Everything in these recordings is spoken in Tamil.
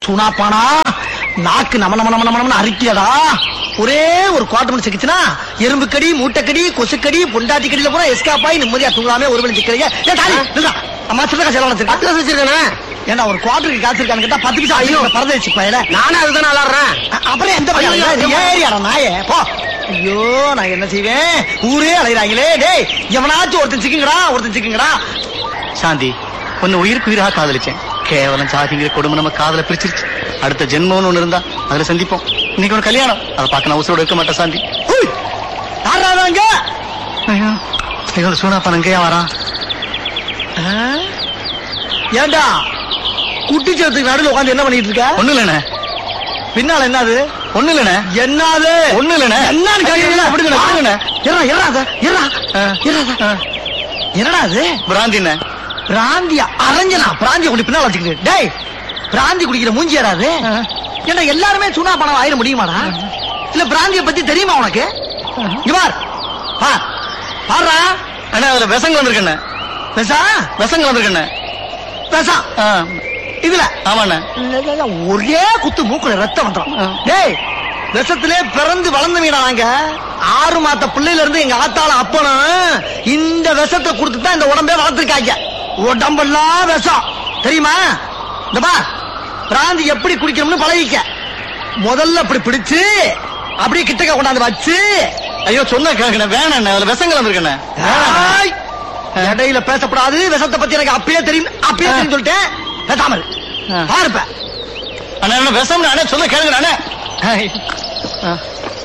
சுனாப்பானா நாக்கு நம நம நம நம அரிக்கியடா ஒரே ஒரு குவார்டர் மணி சிக்கிச்சுனா எறும்பு கடி மூட்டைக்கடி கொசுக்கடி பொண்டாட்டி கடியில கூட எஸ்காப் ஆகி நிம்மதியா தூங்காம ஒரு மணி சிக்கிறீங்க ஏன் தாலி நில்றா. அம்மா சின்ன காசு எவ்வளவு வச்சிருக்கா பத்து காசு வச்சிருக்கானே ஏன்டா ஒரு குவார்டருக்கு காசு இருக்கான்னு கேட்டா பத்து பைசா ஐயோ பறந்து வச்சு பையல நானே அதுதான் விளாடுறேன் அப்புறம் எந்த பையன் ஐயோ, இது ஏரியாடா நாயே போ ஐயோ நான் என்ன செய்வேன் ஊரே அலைகிறாங்களே டேய் எவனாச்சும் ஒருத்தன் சிக்குங்கடா ஒருத்தன் சிக்குங்கடா சாந்தி உன்னை உயிருக்கு உயிராக காதலிச்சேன் கேவலம் சாதிங்கிற கொடுமை நம்ம காதல பிரிச்சிருச்சு அடுத்த ஜென்மம்னு ஒண்ணு இருந்தா அதுல சந்திப்போம் இன்னைக்கு ஒரு கல்யாணம் அதை பார்க்க நான் உசுரோட இருக்க மாட்டேன் சாந்தி உய், யார்றா அவன் அங்க? ஐயோ ஐயோ சூனா பணங்கையா வரான் ஆ? ஏன்டா குட்டிச்சத்துக்கு நடுவில் உட்காந்து என்ன பண்ணிட்டு இருக்க ஒண்ணு இல்லண்ணே பின்னால என்னது ஒண்ணு இல்லண்ணே என்னது ஒண்ணு இல்லண்ணே என்னன்னு கேக்குறீங்களா? விடுங்கண்ணே, விடுங்கண்ணே. இருடா, இருடா அத, இருடா, ஆ. இருடா அத. என்னடா அது பிராந்திண்ணே பிராந்தியா அரஞ்சனா பிராந்திய குடி பின்னால வச்சுக்கிட்டு டேய் பிராந்தி குடிக்கிற மூஞ்சி ஏறாது ஏன்னா எல்லாருமே சுனா பணம் ஆயிட முடியுமாடா இல்ல பிராந்திய பத்தி தெரியுமா உனக்கு இங்க பார் பார் பாருடா அண்ணா அதுல விசங்க வந்திருக்கண்ணே பெசா விசங்க வந்திருக்கண்ணே பெசா ஆ, இதுல ஆமாண்ணே ஒரே குத்து மூக்குல ரத்தம் வந்துடும் ஆ. டேய் விஷத்திலே பிறந்து வளர்ந்தவீடா நாங்க ஆறு மாத்த பிள்ளையில இருந்து எங்க ஆத்தால அப்பனும் இந்த விஷத்தை கொடுத்து தான் இந்த உடம்பே வளர்த்துருக்காங்க உடம்பெல்லாம் விஷம் தெரியுமா இந்த பா பிராந்தி எப்படி குடிக்கணும்னு பழகிக்க முதல்ல அப்படி பிடிச்சு அப்படியே கிட்டக்க கொண்டாந்து வச்சு ஐயோ சொன்ன கேட்கண்ணே வேணாண்ணே அதுல விசங்க வந்திருக்கண்ணே ஆய்! இடையில பேசப்படாது விஷத்தை பத்தி எனக்கு அப்பயே தெரியும் அப்பயே ஆ. தெரியும் சொல்லிட்டேன் பேசாம இரு. ஆ. பாருப்ப அண்ணா என்ன விஷம் அண்ணே சொல்ல கேளுங்க அண்ணே ஆ.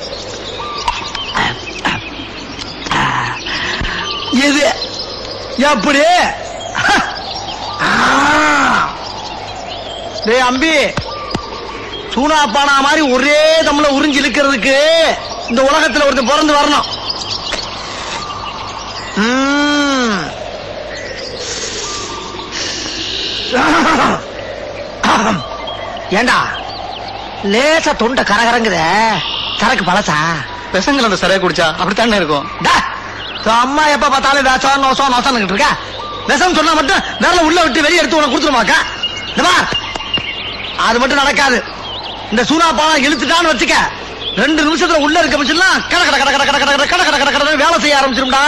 இது எப்படி ஆ. டேய் அம்பி சூனா பானா மாதிரி ஒரே தம்ல உறிஞ்சு இழுக்கிறதுக்கு இந்த உலகத்துல ஒருத்தன் பிறந்து வரணும் ம். ஏண்டா லேசா தொண்டை கரகரங்குதே சரக்கு பழசா விஷங்கள் அந்த சரியா குடிச்சா அப்படித்தானே இருக்கும் டா, உன் அம்மா எப்ப பார்த்தாலும் வேஷம் நோசம் நோசம் இருக்க விஷம் சொன்னா மட்டும் விரல உள்ள விட்டு வெளியே எடுத்து உனக்கு கொடுத்துருமாக்கா இந்த பார், அது மட்டும் நடக்காது இந்த சூனா பாலம் இழுத்துட்டான்னு வச்சுக்க ரெண்டு நிமிஷத்துல உள்ள இருக்க மிஷின்லாம் கட கட கட கட கட கட கட கட கட கட வேலை செய்ய ஆரம்பிச்சிரும்டா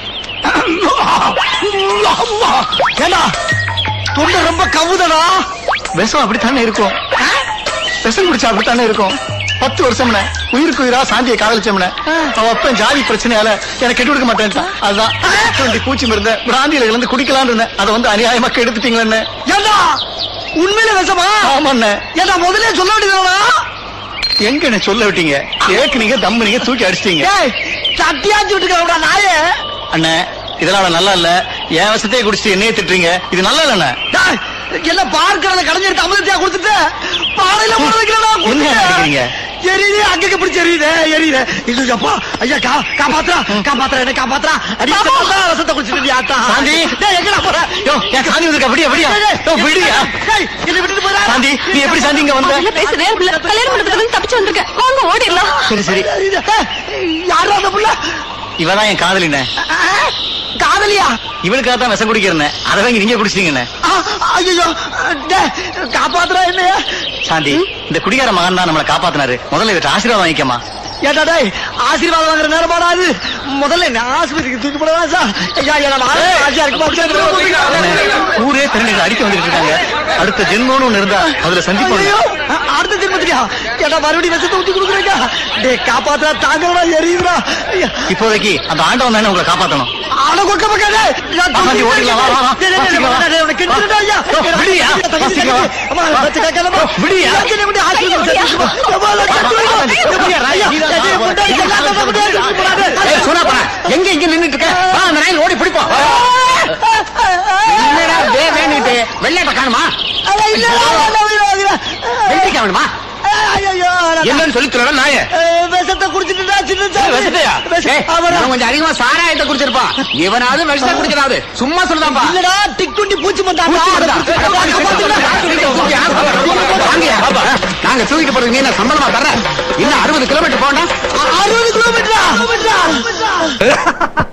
ஏண்டா தொண்டை ரொம்ப கவுதடா விஷம் அப்படித்தானே இருக்கும் விஷம் குடிச்சா அப்படித்தானே இருக்கும் பத்து வருஷம்னே உயிருக்கு உயிரா சாந்தியை காதலிச்சோம்னே அவ அப்ப ஜாதி பிரச்சனையால எனக்கு கெட்டு கொடுக்க மாட்டேன்ட்டான் அதுதான் டுவெண்ட்டி பூச்சி மருந்த பிராந்தியில இருந்து குடிக்கலாம்னு இருந்தேன் அதை வந்து அநியாயமா கெடுத்துட்டீங்களே ஏண்டா உண்மையில விஷமா ஆமாண்ணே ஏண்டா முதல்ல சொல்ல வேண்டியதுடா எங்க என்ன சொல்ல விட்டீங்க ஏக்குனீங்க தம்முனீங்க தூக்கி அடிச்சிட்டீங்க ஏய் சட்டியாச்சு விட்டுக்கிறா நாயே அண்ணே இதெல்லாம் நல்லா இல்ல என் விஷத்தையே குடிச்சிட்டு என்னையே திட்டுறீங்க இது நல்லா இல்லண்ணே டேய், எல்லாம் பார்க்கறத கடைஞ்சிருத்து அமிர்தத்தையா கொடுத்துட்டு பாறையில போட வைக்கிறடா என்ன அடிக்கிறீங்க? எரியுது அங்கங்க பிடிச்சி எரியுது எரியுது இல்ல அப்பா ஐயா கா காப்பாத்துறா காப்பாத்துறா என்ன காப்பாத்துறா அடி ரசத்தை குடிச்சிட்டு ஆத்தா சாந்தி. டேய் எங்கடா போற யோ என் சாந்தி வந்திருக்கா விடியா விடியா யோ விடியா டேய் என்னை விட்டுட்டு போறா சாந்தி நீ எப்படி சாந்தி இங்க வந்த அதெல்லாம் பேச நேரம் இல்ல கல்யாண மண்டபத்துல இருந்து தப்பிச்சு வந்திருக்கேன் வாங்க ஓடிடலாம் சரி சரி யாரா அந்த புள்ள இவதான் என் காதலிண்ணே ஆ, காதலியா இவளுக்காக தான் விஷம் குடிக்கிறேன் அதை வாங்கி நீங்க குடிச்சிட்டீங்கண்ணே ஐயோ காப்பாத்துறா என்னைய சாந்தி இந்த குடிகார மகன் தான் நம்மளை காப்பாத்தினாரு முதல்ல இவற்றை ஆசீர்வாதம் வாங்கிக்கமா ஏட்டா டேய் ஆசீர்வாதம் வாங்குற நேரமாடா அது முதல்ல என்ன ஆஸ்பத்திரிக்கு தூக்கி போடவா சார் ஐயா என்ன ஆசையா அண்ணே, இருக்கு ஊரே திருநெல் அடிக்க வந்துட்டு இருக்காங்க அடுத்த ஜென்மம்னு ஒண்ணு இருந்தா அதுல சந்திப்போம் ஐயோ அடுத்த திரும்பத்தியா ஏட்டா மறுபடியும் வச்சு ஊத்தி கொடுக்குறீங்க டேய் காப்பாத்துறா தாங்கடா எரியுதுடா ஐயா இப்போதைக்கு அந்த ஆண்டவன் தானே உங்களை காப்பாத்தணும் அட கொக்க பக்காதே நான் ஆமா, நீ ஓடிடலாம், வா, வா, வா. டேய், டேய், டேய், வாசிக்கலாம், வா. டேய், உனக்கு கெடுத்துட்டா ஐயா ஓ, விடுயா, வாசிக்கலாம். அம்மா வச்சு கேட்கலாமா ஓ, விடுயா. எல்லாத்தையும் விட்டு ஆசீர்வாதம் செஞ்சுக்கோ. அம்மா, நான் கெடுத்துடுவேன். விடுயா, ராயா, ஐயா, நீதான் டேய், வா, வா. டேய், எல்லாத்தையும் விட்டு ஆசீர்வாதம் பண்ணாதே. ஏய், சுனா போன. எங்க இங்க நின்னுட்டு இருக்க வா, அந்த நாயில் ஓடி பிடிப்போம் என்னடா வே வேணுட்டு வெள்ளாட்ட காணுமா அட, இல்லடா, வேண்டாம், வேண்டாம், வேண்டாம். வெள்ளிக்க வேணுமா ஐயையோ, நான் என்னன்னு சொல்லி சொல்லல நாய அஹ், விஷத்தை குடிச்சிட்டுடா, சின்ன சாமி. விஷத்தையா விஷ- ஆமாடா. கொஞ்சம் அதிகமா சாராயத்தை குடிச்சிருப்பான் இவனாவது விஷத்தை குடிக்கிறாது சும்மா சொல்லுதான்பா இல்லடா, டிக் டுண்டி பூச்சி மந்தாடா. பூச்சி அதை மருந்தா? குடிச்சிட்டு வாங்கய்யா, பாப்பா. நாங்க தூக்கிட்டு போறதுக்கு நீ என்ன சம்பளமா தர்ற இன்னும் அறுபது கிலோமீட்டர் போண்டா அறுபது கிலோமீட்டரா